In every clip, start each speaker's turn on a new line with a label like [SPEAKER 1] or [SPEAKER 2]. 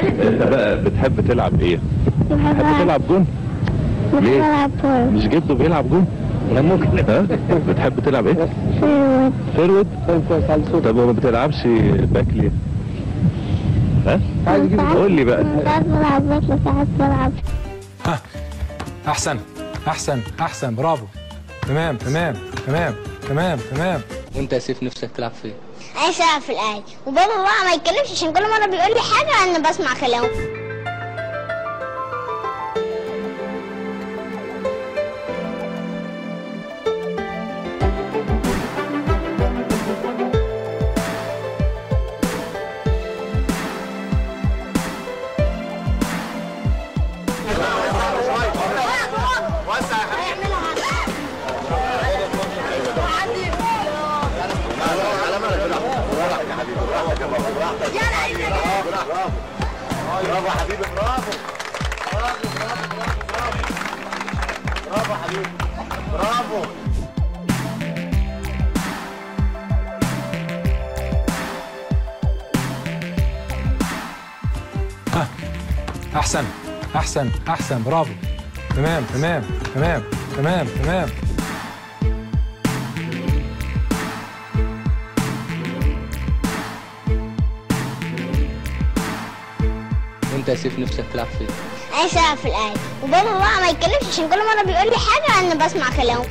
[SPEAKER 1] انت بقى بتحب تلعب ايه؟ بتحب تلعب جون؟
[SPEAKER 2] بحب
[SPEAKER 1] ليه؟
[SPEAKER 2] ألعب كورة
[SPEAKER 1] مش جده بيلعب جون؟ لا ممكن ها؟ بتحب تلعب ايه؟
[SPEAKER 2] فيرود
[SPEAKER 1] فيرود؟ طب وما بتلعبش باك ليه؟ ها؟ قول لي بقى
[SPEAKER 2] ساعات بلعب باك وساعات بلعب
[SPEAKER 3] ها احسن احسن احسن برافو تمام تمام تمام تمام تمام
[SPEAKER 4] وانت يا سيف نفسك تلعب فين؟
[SPEAKER 2] عايز ألعب في الأهلي وبابا بقى ما يتكلمش عشان كل مرة بيقول لي حاجة أنا بسمع كلامه
[SPEAKER 3] ها احسن احسن احسن برافو تمام تمام تمام تمام تمام
[SPEAKER 4] وانت يا سيف نفسك تلعب فين؟
[SPEAKER 2] عايز ألعب في الأهلي وبابا بقى ما يتكلمش عشان كل مرة بيقول لي حاجة أنا بسمع كلامه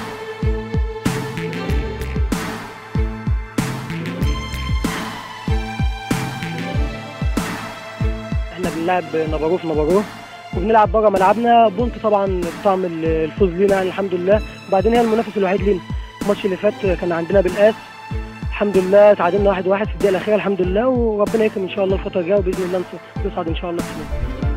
[SPEAKER 5] احنا بنلعب نبروه في نبروه وبنلعب بره ملعبنا بونت طبعا بطعم الفوز لينا يعني الحمد لله وبعدين هي المنافس الوحيد لينا الماتش اللي فات كان عندنا بالقاس الحمد لله تعادلنا واحد واحد في الدقيقه الاخيره الحمد لله وربنا يكرم ان شاء الله الفتره الجايه وباذن الله نص- نصعد ان شاء الله بسم الله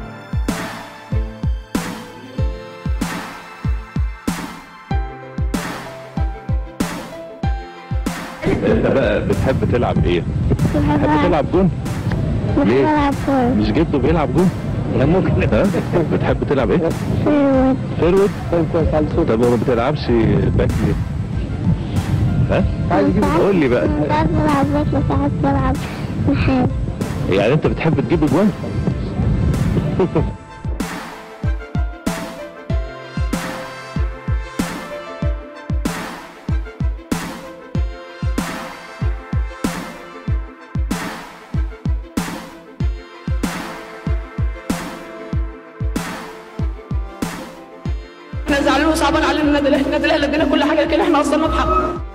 [SPEAKER 1] انت بقى بتحب تلعب ايه؟
[SPEAKER 2] بحب
[SPEAKER 1] بتحب تلعب جون؟
[SPEAKER 2] بحب
[SPEAKER 1] ليه؟
[SPEAKER 2] ألعب كورة
[SPEAKER 1] مش جده بيلعب جون؟ لا ممكن ها؟ بتحب تلعب ايه؟
[SPEAKER 2] فيرود
[SPEAKER 1] فيرود؟ طب وما بتلعبش باك ليه؟ ها؟ قول لي بقى
[SPEAKER 2] ساعات بلعب باك وساعات بلعب محارب
[SPEAKER 1] يعني انت بتحب تجيب اجوان؟
[SPEAKER 6] احنا زعلانين وصعبان علينا النادي الاهلي النادي الاهلي ادينا كل حاجه لكن احنا قصرنا بحقه